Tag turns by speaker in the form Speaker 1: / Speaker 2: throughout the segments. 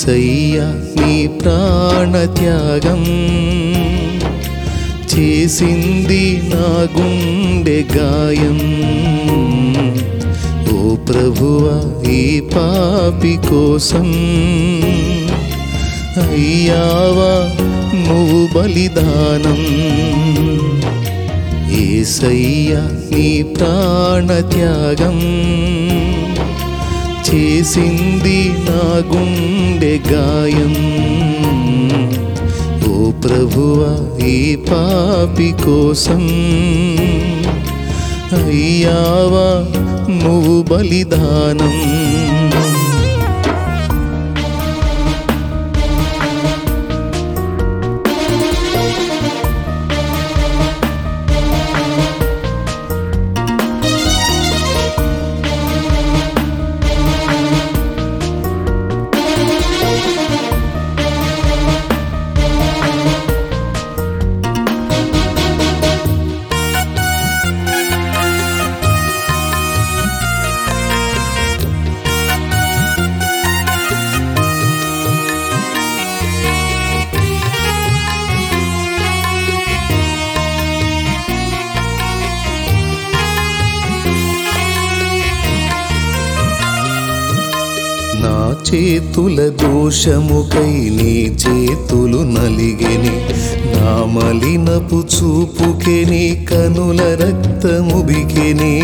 Speaker 1: ఏసయ్య నీ ప్రాణత్యాగం చేసింది నా గుండె గాయం ఓ ప్రభువ ఈ పాపి కోసం అయ్యావా నువ్వు బలిదానం ఏసయ్య నీ ప్రాణత్యాగం చేసింది నా గుండె గాయం ఓ ప్రభువ ఈ పాపి కోసం అయ్యావా నువ్వు బలిదానం నా చేతుల దోషముకై నీ చేతులు నలిగెని నా మలినపు చూపుకే నీ కనుల రక్తము బిగెని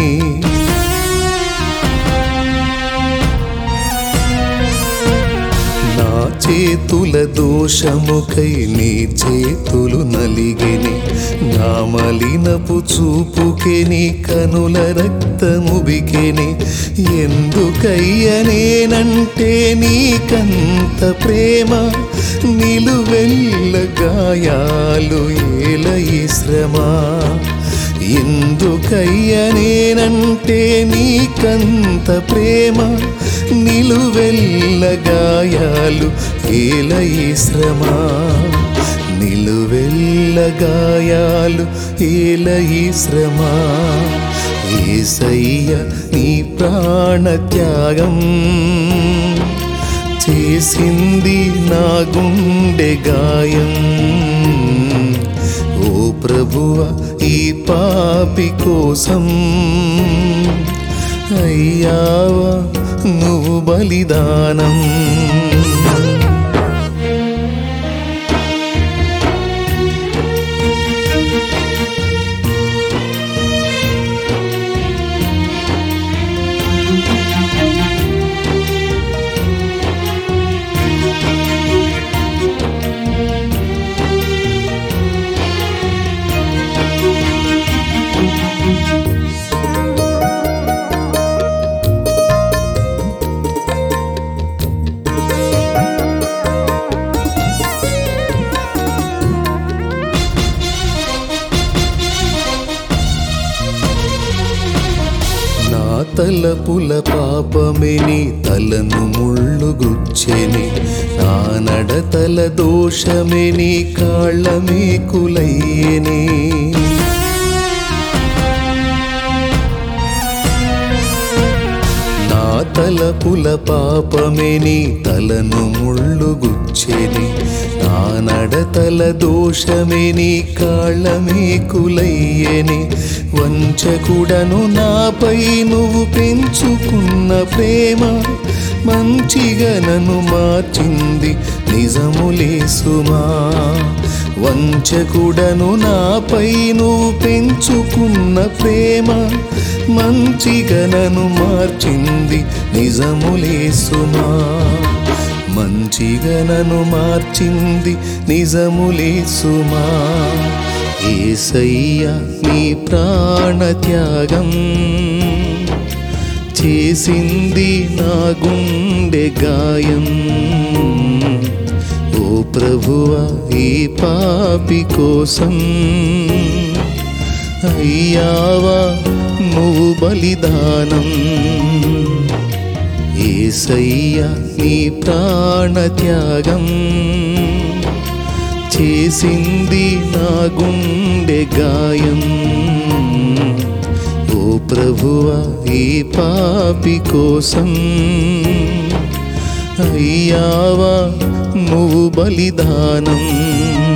Speaker 1: నా చేతుల దోషముకై నీ చేతులు నలిగెని నా మలినపు చూపుకే నీ కనుల రక్తము బికెని ఎందుకయ్యనేనంటే నీకంత ప్రేమ నిలువెల్ల గాయాలు ఏల ఈ శ్రమ ఎందుకయ్యనేనంటే నీకంత ప్రేమ నిలువెల్ల గాయాలు ఏల ఈ శ్రమ నిలువెల్ల గాయాలు ఏల ఈ శ్రమ ఏసయ్య నీ ప్రాణత్యాగం చేసింది నా గుండె గాయం ఓ ప్రభువ ఈ పాపి కోసం అయ్యావా నువ్వు బలిదానం నా తలపుల పాపమే నీ తలను ముళ్ళు గుచ్చెని నా నడతల దోషమే నీ కాళ్ళ మేకులయ్యని నా తలపుల పాపమే నీ తలను ముళ్ళు గుచ్చెని నా నడతల దోషమే నీ కాళ్ళ మేకులయ్యని వంచకుడను నాపై నువ్వు పెంచుకున్న ప్రేమ మంచిగా నన్ను మార్చింది నిజములే సుమా వంచకుడను నాపై నువ్వు పెంచుకున్న ప్రేమ మంచిగా నన్ను మార్చింది నిజములే సుమా మంచిగా నన్ను మార్చింది నిజములే సుమా ఏసయ్య నీ ప్రాణత్యాగం చేసింది నా గుండె గాయం ఓ ప్రభువ ఈ పాపి కోసం అయ్యావా నువ్వు బలిదానం ఏసయ్య నీ ప్రాణత్యాగం చేసింది నా గుండె గాయం ఓ ప్రభువ ఈ పాపి కోసం అయ్యావా నువ్వు బలిదానం